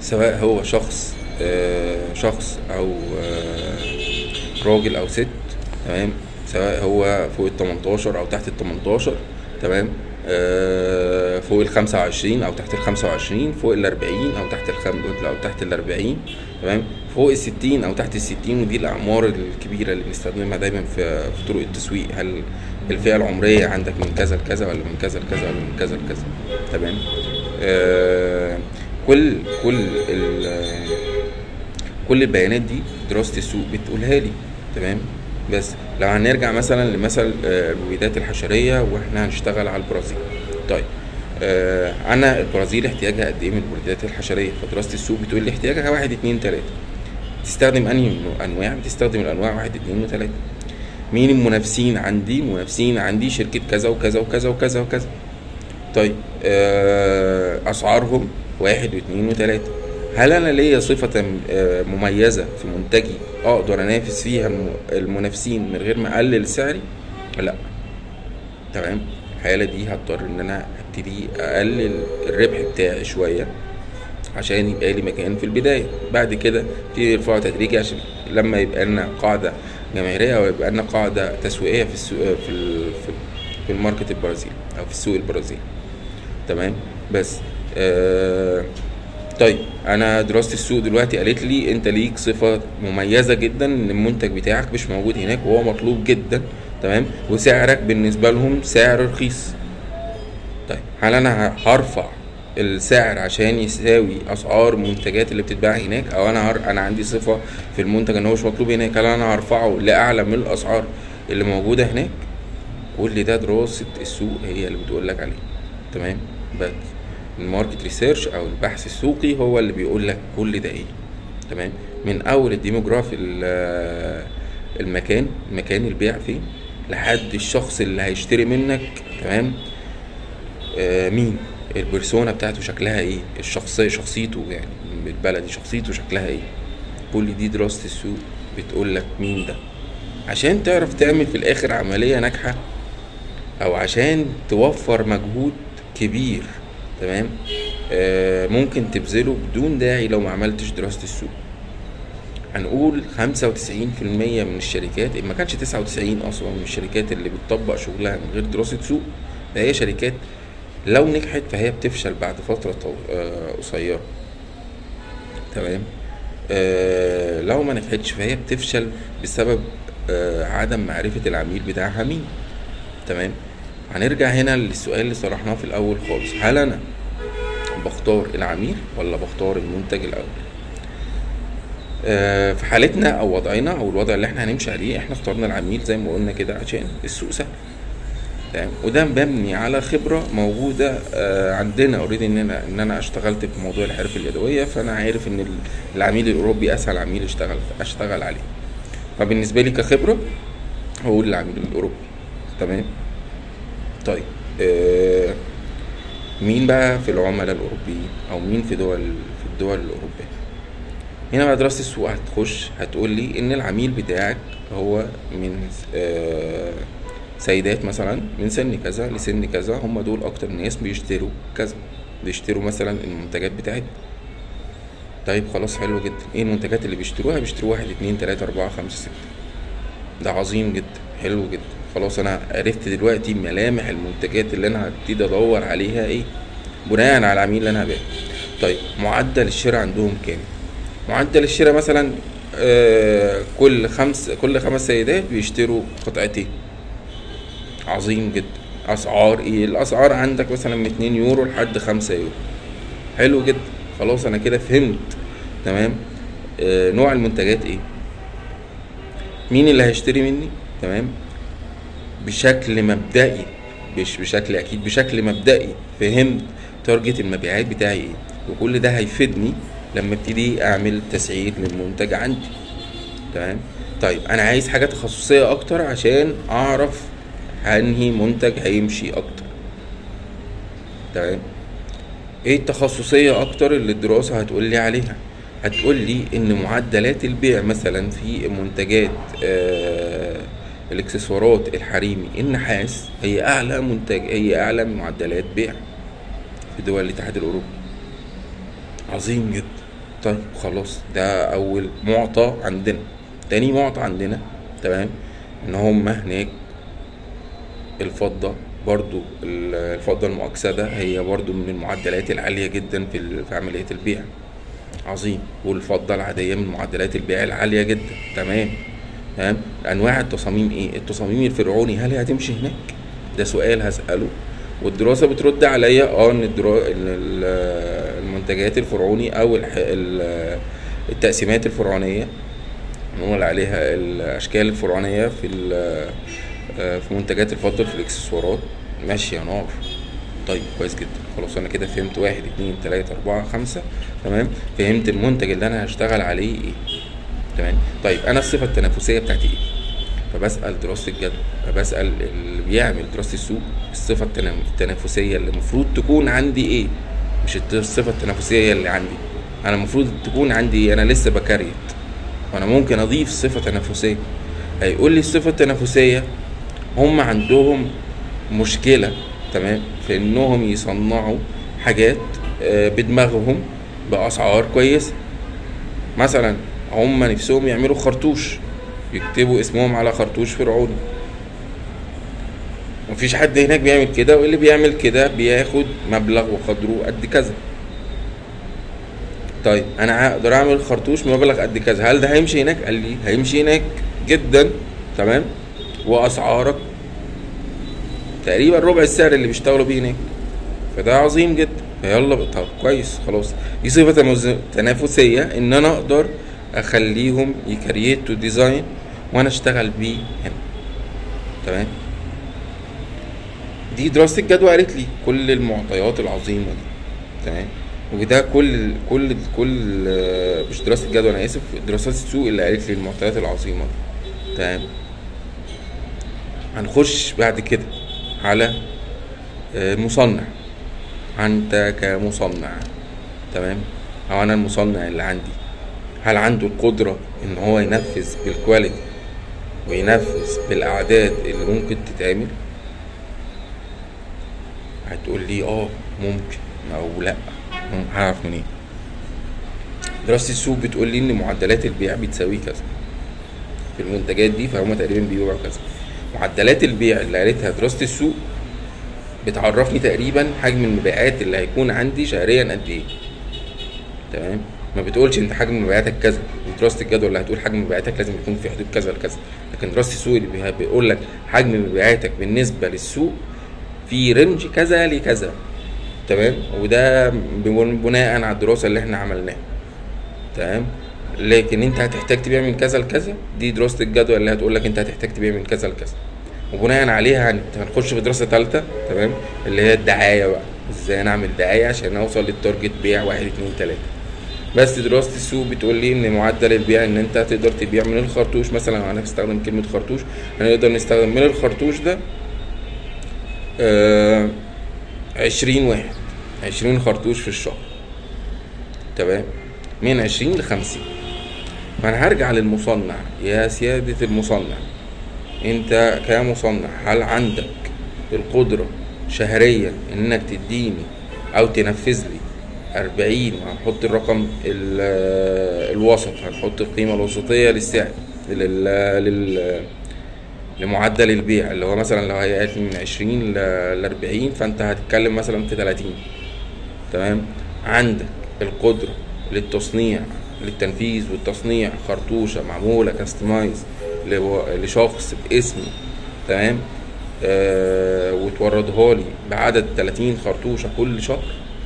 سواء هو شخص آه، شخص او آه، راجل او ست تمام سواء هو فوق ال 18 او تحت ال 18 تمام آه، فوق ال 25 او تحت ال 25 فوق ال 40 او تحت ال خم... او تحت ال 40 تمام فوق ال 60 او تحت ال 60 ودي الاعمار الكبيره اللي بنستخدمها دايما في في طرق التسويق هل الفئه العمريه عندك من كذا لكذا ولا من كذا لكذا ولا من كذا لكذا تمام آه كل كل ال- كل البيانات دي دراسه السوق بتقولها لي تمام بس لو هنرجع مثلا لمثل آه، المبيدات الحشريه واحنا هنشتغل على البرازيل طيب آه انا البرازيل احتياجها قد ايه من المبيدات الحشريه فدراسه السوق بتقول لي احتياجها واحد اتنين تلاته تستخدم انهي من انواع بتستخدم الانواع واحد اتنين وتلاته مين المنافسين عندي منافسين عندي شركه كذا وكذا وكذا وكذا وكذا طيب آه، اسعارهم واحد واثنين وثلاثة هل انا ليا صفة آه، مميزة في منتجي اقدر انافس فيها الم- المنافسين من غير ما اقلل سعري؟ لا تمام الحالة دي هضطر ان انا ابتدي اقلل الربح بتاعي شوية عشان يبقى لي مكان في البداية بعد كده ابتدي يرفعه تدريجي عشان لما يبقى لنا قاعدة جماهيرية او يبقى لنا قاعدة تسويقية في السوق في ال- في في الماركت البرازيلي او في السوق البرازيلي تمام بس آه طيب انا دراسه السوق دلوقتي قالت لي انت ليك صفه مميزه جدا ان المنتج بتاعك مش موجود هناك وهو مطلوب جدا تمام وسعرك بالنسبه لهم سعر رخيص طيب هل انا ه- هرفع السعر عشان يساوي اسعار المنتجات اللي بتتباع هناك او انا هر... انا عندي صفه في المنتج ان هو مش مطلوب هناك هل انا هرفعه لاعلى من الاسعار اللي موجوده هناك كل ده دراسه السوق هي اللي بتقول لك عليه تمام بس الماركت ريسيرش او البحث السوقي هو اللي بيقول لك كل ده ايه تمام من اول الديموغرافي ال- المكان مكان البيع فين لحد الشخص اللي هيشتري منك تمام آه مين البرسونا بتاعته شكلها ايه الشخصية شخصيته يعني بالبلدي شخصيته شكلها ايه كل دي دراسة السوق بتقول لك مين ده عشان تعرف تعمل في الاخر عملية ناجحة او عشان توفر مجهود كبير تمام آه ممكن تبذله بدون داعي لو ما عملتش دراسة السوق هنقول خمسة وتسعين في المية من الشركات إن ما كانش تسعة وتسعين أصلا من الشركات اللي بتطبق شغلها من غير دراسة سوق فهي شركات لو نجحت فهي بتفشل بعد فترة طو- آه، قصيرة تمام آه لو ما نجحتش فهي بتفشل بسبب آه عدم معرفة العميل بتاعها مين تمام هنرجع هنا للسؤال اللي طرحناه في الأول خالص هل أنا بختار العميل ولا بختار المنتج الأول آه، في حالتنا او وضعنا او الوضع اللي احنا هنمشي عليه احنا اخترنا العميل زي ما قلنا كده عشان السوق سهل تمام وده مبني على خبره موجوده آه، عندنا اوريدي ان انا ان انا اشتغلت في موضوع الحرف اليدويه فانا عارف ان ال- العميل الاوروبي اسهل عميل اشتغل اشتغل عليه فبالنسبه لي كخبره هقول العميل الاوروبي تمام طيب آه مين بقى في العملاء الاوروبيين او مين في دول في الدول الاوروبيه هنا بقى دراسة السوق هتخش هتقول لي إن العميل بتاعك هو من آه، سيدات مثلا من سن كذا لسن كذا هم دول أكتر ناس بيشتروا كذا بيشتروا مثلا المنتجات بتاعتنا طيب خلاص حلو جدا ايه المنتجات اللي بيشتروها بيشتروا واحد اتنين تلاتة أربعة خمسة ستة ده عظيم جدا حلو جدا خلاص أنا عرفت دلوقتي ملامح المنتجات اللي أنا هبتدي أدور عليها ايه بناء على العميل اللي أنا هبيعه طيب معدل الشراء عندهم كام معدل الشراء مثلا آه، كل خمس كل خمس سيدات بيشتروا قطعتين عظيم جدا اسعار ايه الاسعار عندك مثلا من 2 يورو لحد 5 يورو حلو جدا خلاص انا كده فهمت تمام آه نوع المنتجات ايه مين اللي هيشتري مني تمام بشكل مبدئي مش بشكل اكيد بشكل مبدئي فهمت تارجت المبيعات بتاعي ايه وكل ده هيفيدني لما ابتدي اعمل تسعير للمنتج عندي تمام طيب انا عايز حاجه تخصصيه اكتر عشان اعرف انهي منتج هيمشي اكتر تمام ايه التخصصيه اكتر اللي الدراسه هتقول لي عليها هتقول لي ان معدلات البيع مثلا في منتجات آه الاكسسوارات الحريمي النحاس هي اعلى منتج هي اعلى معدلات بيع في دول الاتحاد الاوروبي عظيم جدا طيب خلاص ده اول معطى عندنا تاني معطى عندنا تمام ان هم هناك الفضة برضو ال- الفضة المؤكسدة هي برضو من المعدلات العالية جدا في ال- في عملية البيع عظيم والفضة العادية من معدلات البيع العالية جدا تمام تمام انواع التصاميم ايه التصاميم الفرعوني هل هي هتمشي هناك ده سؤال هسأله والدراسة بترد عليا اه ان الدرا... ال- ال- المنتجات الفرعوني او الح... ال- التقسيمات الفرعونية نقول عليها الاشكال الفرعونية في ال- آه، في منتجات الفضة في الاكسسوارات ماشية نار طيب كويس جدا خلاص انا كده فهمت واحد اتنين تلاتة اربعة خمسة تمام فهمت المنتج اللي انا هشتغل عليه ايه تمام طيب انا الصفة التنافسية بتاعتي ايه فبسأل دراسة الجدوى فبسأل اللي بيعمل دراسة السوق الصفة التنا- التنافسية اللي المفروض تكون عندي ايه مش الت- الصفة التنافسية اللي عندي انا المفروض تكون عندي ايه انا لسه بكريت وانا ممكن اضيف صفة تنافسية هيقول لي الصفة التنافسية هم عندهم مشكلة تمام في انهم يصنعوا حاجات آه، بدماغهم باسعار كويسة مثلا هم نفسهم يعملوا خرطوش يكتبوا اسمهم على خرطوش فرعوني مفيش حد هناك بيعمل كده واللي بيعمل كده بياخد مبلغ وقدره قد كذا طيب انا اقدر اعمل خرطوش بمبلغ قد كذا هل ده هيمشي هناك قال لي هيمشي هناك جدا تمام واسعارك تقريبا ربع السعر اللي بيشتغلوا بيه هناك فده عظيم جدا فيلا بقى، طب كويس خلاص دي صفة تموز- تنافسية ان انا اقدر اخليهم يكريتوا ديزاين وانا اشتغل بيه هنا تمام دي دراسة الجدوى قالت لي كل المعطيات العظيمة دي تمام وده كل كل كل آه، مش دراسة الجدوى انا اسف دراسات السوق اللي قالت لي المعطيات العظيمة دي تمام هنخش بعد كده على آه، مصنع انت كمصنع تمام او انا المصنع اللي عندي هل عنده القدرة ان هو ينفذ بالكواليتي وينفذ بالاعداد اللي ممكن تتعمل هتقول لي اه ممكن او لا مم، هعرف منين دراسة السوق بتقول لي ان معدلات البيع بتساوي كذا في المنتجات دي فهم تقريبا بيبيعوا كذا معدلات البيع اللي قالتها دراسة السوق بتعرفني تقريبا حجم المبيعات اللي هيكون عندي شهريا قد ايه تمام ما بتقولش انت حجم مبيعاتك كذا دراسه الجدول اللي هتقول حجم مبيعاتك لازم يكون في حدود كذا لكذا لكن دراسه السوق اللي بيها- بيقول لك حجم مبيعاتك بالنسبه للسوق في رينج كذا لكذا تمام وده بن- بناء على الدراسه اللي احنا عملناها تمام لكن انت هتحتاج تبيع من كذا لكذا دي دراسه الجدول اللي هتقول لك انت هتحتاج تبيع من كذا لكذا وبناء عليها هن- هنخش في دراسه ثالثه تمام اللي هي الدعايه بقى ازاي نعمل دعايه عشان اوصل للتارجت بيع واحد اتنين تلاته بس دراسه السوق بتقول لي ان معدل البيع ان انت تقدر تبيع من الخرطوش مثلا لو انا بستخدم كلمه خرطوش هنقدر نستخدم من الخرطوش ده آه عشرين واحد عشرين خرطوش في الشهر تمام من عشرين لخمسين فانا هرجع للمصنع يا سيادة المصنع انت كمصنع هل عندك القدرة شهريا انك تديني او تنفذ لي أربعين وهنحط الرقم ال- الوسط هنحط القيمة الوسطية للسعر لل, لل لمعدل البيع اللي هو مثلا لو هي قالت لي من عشرين لأربعين فانت هتتكلم مثلا في تلاتين تمام عندك القدرة للتصنيع للتنفيذ والتصنيع خرطوشة معمولة كاستمايز لشخص باسمي تمام آه وتوردها لي بعدد 30 خرطوشة كل شهر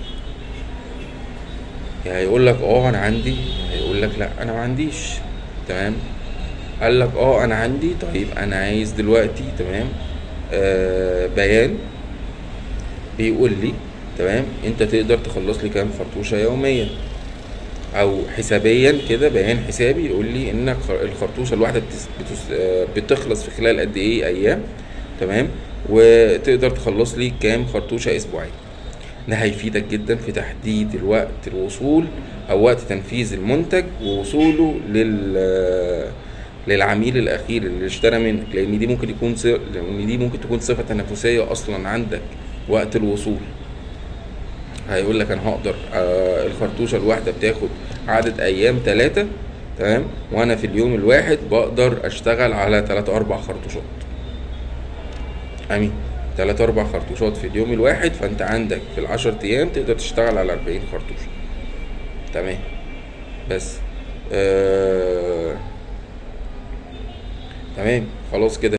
يعني هيقول لك اه انا عندي هيقول لك لا انا ما عنديش تمام قال لك اه انا عندي طيب انا عايز دلوقتي تمام آه بيان بيقول لي تمام انت تقدر تخلص لي كام خرطوشه يوميا او حسابيا كده بيان حسابي يقول لي ان الخ- الخرطوشه الواحده بتس بتس آه، بتخلص في خلال قد ايه ايام تمام وتقدر تخلص لي كام خرطوشه اسبوعيا ده هيفيدك جدا في تحديد الوقت الوصول او وقت تنفيذ المنتج ووصوله لل للعميل الاخير اللي اشترى منك لان دي ممكن يكون ص... لان دي ممكن تكون صفه تنافسيه اصلا عندك وقت الوصول هيقول لك انا هقدر آه الخرطوشه الواحده بتاخد عدد ايام ثلاثة تمام وانا في اليوم الواحد بقدر اشتغل على ثلاثة اربع خرطوشات امين ثلاثة اربع خرطوشات في اليوم الواحد فانت عندك في العشر ايام تقدر تشتغل على 40 خرطوشه تمام بس آه... تمام خلاص كده